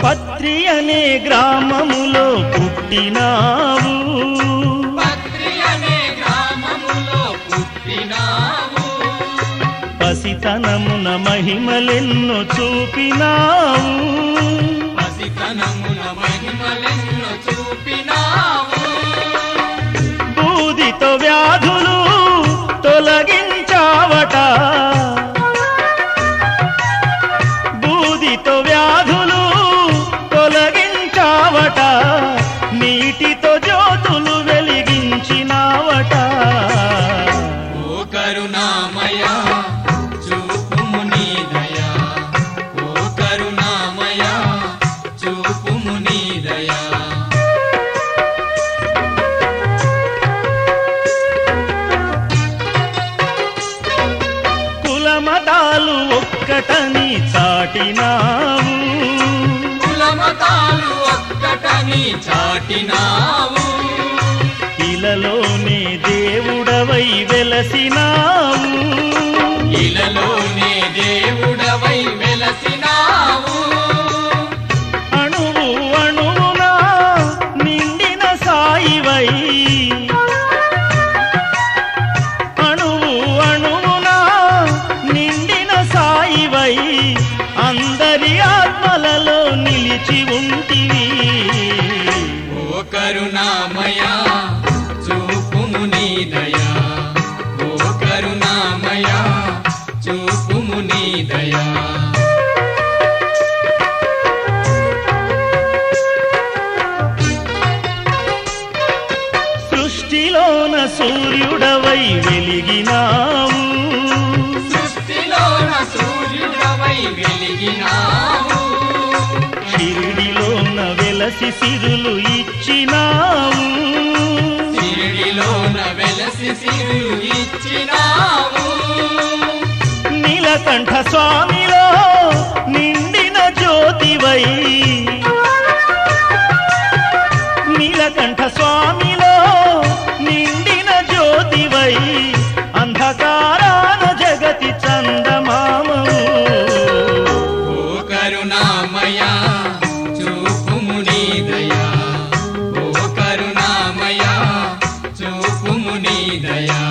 పత్రి అనే గ్రామములో పుట్టినావు పత్రి అనే గ్రామములో పుట్టినావు పసితనమున మహిమలెన్నో చూపినావు పసితనమున మహిమలెన్నో చూపినావు బూదితో వ్యాధులు తొలగించావట బూదితో వ్యాధులు తొలగించావట నీటితో జ్యోతులు వెలిగించినావట ఓ కరుణామయ చూపుము నీ దయా ఓ కరుణామయ చూపుము నీ దయా కులమతాలు ఒక్కటని చాటినావు కులమతాలు ఒక్కటని చాటినావు ఇలలోనే దేవుడవై వెలసినావు ఇలలోనే దేవుడవై వెలసినావు అణువు అణువున నిండిన సాయివై అణువు అణువున నిండిన సాయివై అందరి ఆత్మలలో నిలిచి ఉంటివి ఓ కరుణామయ చూపుము నీ దయా ఓ కరుణామయ చూపుము నీ దయా సృష్టిలోన సూర్యుడవై వెలిగినావు సృష్టిలోన సూర్యుడవై వెలిగినావు షిరిడిలోన వెలసి సిరులు ఇచ్చినావు సిరిడిలోన వెలసి సిరులు ఇచ్చినావు నీలకంఠ స్వామిలో నిండిన జ్యోతివై నీలకంఠ స్వామిలో నిండిన జ్యోతివై అంధకారాన జగతి చందమామము ఓ కరుణామయ చూపుము నీ దయా ఓ కరుణామయ చూపుము నీ దయా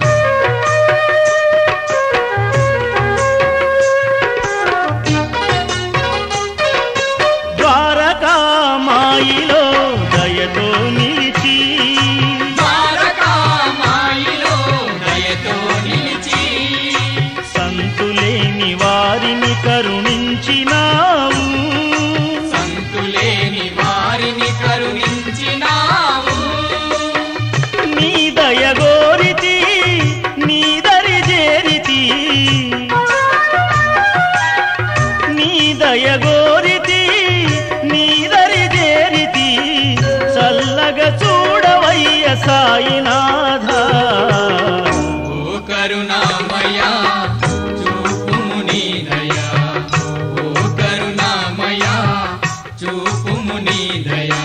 ద్వారకామాయిలో దయతో నిలిచి ద్వారకామాయిలో దయతో నిలిచి సంతులేని వారిని కరుణించినావు సంతులేని వారిని కరుణించినావు నీ దయగోరితి నీ దరి చేరితి నీ దయగోరితి నీ దరి చేరితి చల్లగా చూడవయ్య సాయినాథ ఓ కరుణామయ చూపుము నీ దయా ఓ కరుణామయ చూపుము నీ దయా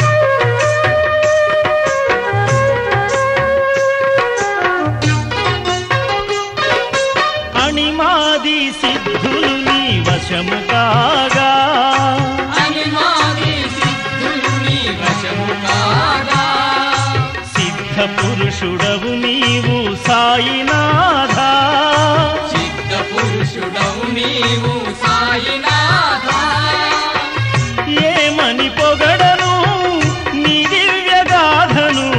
అణిమాది సిద్ధులు నీ వశము కాగా అనిమాది సిద్ధులు నీ వశము కాగా సిద్ధ పురుషుడవు నీవు సాయినాథ సిద్ధ పురుషుడవు నీవు సాయినాథ ఏమని పొగడను నీ దివ్యగాథను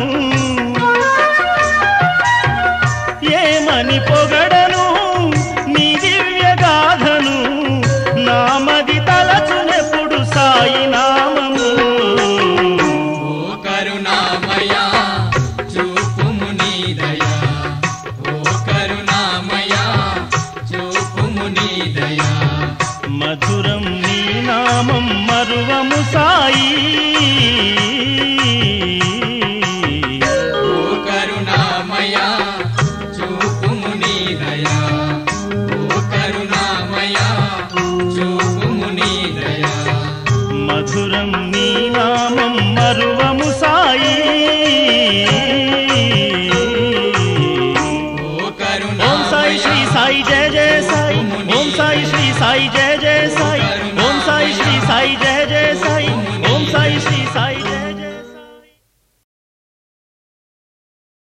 ఏమని పొగడను నీ దివ్యగాథను నామది తలచునెప్పుడు సాయి నామము ఓ కరుణామయ చూపుము నీ దయా ఓ కరుణామయ చూపుము నీ దయా మధురం నీ నామం మరువము సాయి ఓ కరుణామయ చూపుము నీ దయా ఓ కరుణామయ చూపుము నీ దయా మధురం నీ నామం మరువము సాయి ఓ ఓం సాయి శ్రీ సాయి జయ జయ సాయి ఓం సాయి శ్రీ సాయి జయ